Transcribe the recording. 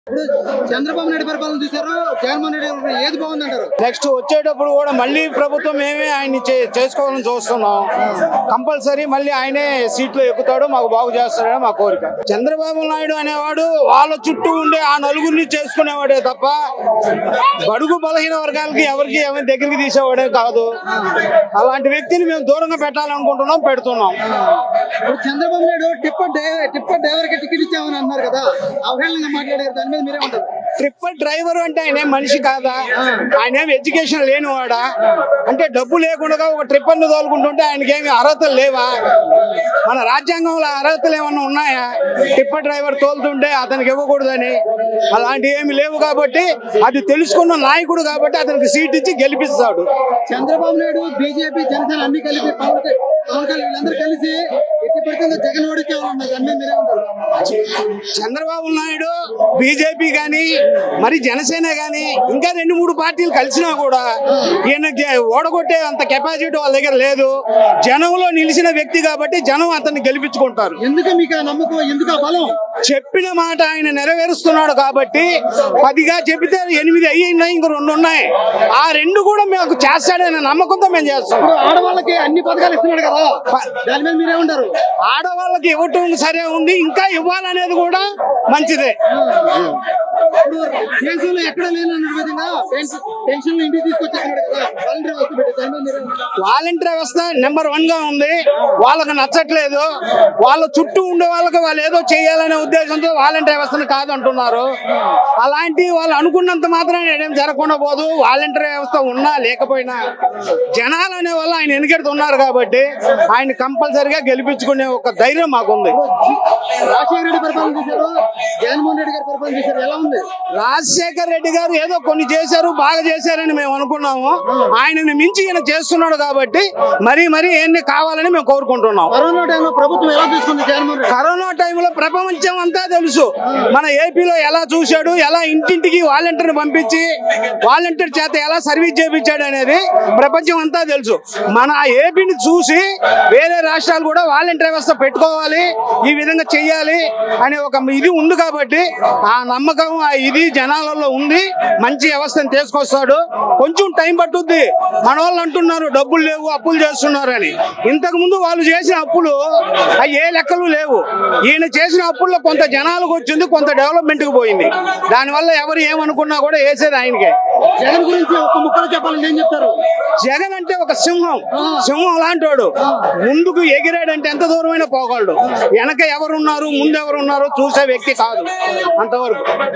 ఇప్పుడు చంద్రబాబు నాయుడు పరిపాలన చూసారు జగన్మోహన్ రెడ్డి పరిపాలన ఏది బాగుందంటారు నెక్స్ట్ వచ్చేటప్పుడు కూడా మళ్ళీ ప్రభుత్వం మేమే ఆయన్ని చే- చేసుకోవాలని చూస్తున్నాం కంపల్సరీ మళ్ళీ ఆయనే సీట్లో ఎక్కుతాడు మాకు బాగు చేస్తాడని మా కోరిక చంద్రబాబు నాయుడు అనేవాడు వాళ్ళ చుట్టూ ఉండే ఆ నలుగురిని చేసుకునేవాడే తప్ప బడుగు బలహీన వర్గాలకి ఎవరికి ఎవరి దగ్గరికి తీసేవాడే కాదు అలాంటి వ్యక్తిని మేము దూరంగా పెట్టాలనుకుంటున్నాం పెడుతున్నాం ఇప్పుడు Chandrababu Naidu tipper driver tipper driver కి టికెట్ ఇచ్చామని అన్నారు కదా అవహేళనగా మాట్లాడారు దాని మీద మీరే ఉంటారు ట్రిప్పర్ డ్రైవర్ అంటే ఆయన ఏం మనిషి కాదా ఆయన ఏం ఎడ్యుకేషన్ లేనివాడా అంటే డబ్బు లేకుండా ఒక ట్రిప్పర్ ని తోలుకుంటుంటే ఆయనకి ఏమి అర్హతలు లేవా మన రాజ్యాంగంలో అర్హతలు ఏమన్నా ఉన్నాయా టిప్పర్ డ్రైవర్ తోలుతుంటే అతనికి ఇవ్వకూడదని అలాంటివి ఏమి లేవు కాబట్టి అది తెలుసుకున్న నాయకుడు కాబట్టి అతనికి సీట్ ఇచ్చి గెలిపిస్తాడు చంద్రబాబు నాయుడు బీజేపీ జనసేన అన్ని కలిపి పవన్ కళ్యాణ్- పవన్ కళ్యాణ్ వీళ్ళందరూ కలిసి ఎట్టి పెడుతుందో జగన్ ఓడిచ్చామన్నారు దాని మీద మీరే ఉంటారు చంద్రబాబు నాయుడు బీజేపీ కానీ మరి జనసేన కానీ ఇంకా రెండు మూడు పార్టీలు కలిసినా కూడా ఈయన గె- ఓడగొట్టే అంత కెపాసిటీ వాళ్ళ దగ్గర లేదు జనంలో నిలిచిన వ్యక్తి కాబట్టి జనం అతన్ని గెలిపించుకుంటారు ఎందుకు మీకు ఆ నమ్మకం ఎందుకు ఆ బలం చెప్పిన మాట ఆయన నెరవేరుస్తున్నాడు కాబట్టి పదిగా చెబితే ఎనిమిది అయ్యినాయి ఇంక రెండు ఉన్నాయి ఆ రెండు కూడా మేము చేస్తాడనే నమ్మకంతో మేము చేస్తాం ఇప్పుడు ఆడవాళ్ళకి అన్ని పథకాలు ఇస్తున్నాడు కదా దాని మీద మీరే ఉంటారు ఆడవాళ్ళకి ఇవ్వటం సరే ఉంది ఇంకా ఇవ్వాలనేది కూడా మంచిదే ఇప్పుడు దేశంలో ఎక్కడ లేని అన్న విధంగా పెన్షన్ పెన్షన్లు ఇంటికి తీసుకొచ్చేస్తున్నాడు కదా వాలంటీర్ వ్యవస్థ పెట్టి దాని మీద మీరే ఉంటారు వాలంటీర్ వ్యవస్థ నెంబర్ వన్ గా ఉంది వాళ్ళకి నచ్చట్లేదు వాళ్ళ చుట్టూ ఉండే వాళ్ళకి వాళ్ళు ఏదో చేయాలనే ఉద్దేశంతో వాలంటీర్ వ్యవస్థను కాదంటున్నారు అలాంటి వాళ్ళు అనుకున్నంత మాత్రం ఏం జరగకుండా పోదు వాలంటీర్ వ్యవస్థ ఉన్నా లేకపోయినా జనాలు అనే వాళ్ళు ఆయన ఎన్నికెడుతున్నారు కాబట్టి ఆయన కంపల్సరిగా గెలిపించుకునే ఒక ధైర్యం మాకుంది రాజశేఖర రెడ్డి పరిపాలన చేశారు జగన్మోహన్ రెడ్డి గారి పరిపాలన చేశారు ఎలా ఉంది రాజశేఖర్ రెడ్డి గారు ఏదో కొన్ని చేశారు బాగా చేశారని మేము అనుకున్నాము ఆయనని మించి ఈయన చేస్తున్నాడు కాబట్టి మరీ మరీ ఏంటి కావాలని మేము కోరుకుంటున్నాం కరోనా టైంలో ప్రభుత్వం ఎలా తీసుకుంది జగన్మోహన్ రెడ్డి కరోనా టైంలో ప్రపంచం అంతా తెలుసు మన ఏపీలో ఎలా చూశాడు ఎలా ఇంటింటికి వాలంటీర్ పంపించి వాలంటీర్ చేత ఎలా సర్వీస్ చేయించాడు అనేది ప్రపంచం అంతా తెలుసు మన ఏపీని చూసి వేరే రాష్ట్రాలు కూడా వాలంటీర్ వ్యవస్థ పెట్టుకోవాలి ఈ విధంగా చెయ్యాలి అనే ఒక ఇది ఉంది కాబట్టి ఆ నమ్మకం ఆ ఇది జనాలలో ఉంది మంచి వ్యవస్థను తీసుకొస్తాడు కొంచెం టైం పట్టుద్ది మన వాళ్ళు అంటున్నారు డబ్బులు లేవు అప్పులు చేస్తున్నారు అని ఇంతకు ముందు వాళ్ళు చేసిన అప్పులు అవి ఏ లెక్కలు లేవు ఈయన చేసిన అప్పుల్లో కొంత జనాలకు వచ్చింది కొంత డెవలప్మెంట్ కి పోయింది దానివల్ల ఎవరు ఏమనుకున్నా కూడా వేసేది ఆయనకే జగన్ గురించి ఒక ముక్కలు చెప్పాలని ఏం చెప్తారు జగన్ అంటే ఒక సింహం సింహం లాంటోడు ముందుకు ఎగిరాడంటే ఎంత దూరమైనా పోగలడు వెనక ఎవరున్నారు ముందు ఎవరున్నారో చూసే వ్యక్తి కాదు అంతవరకు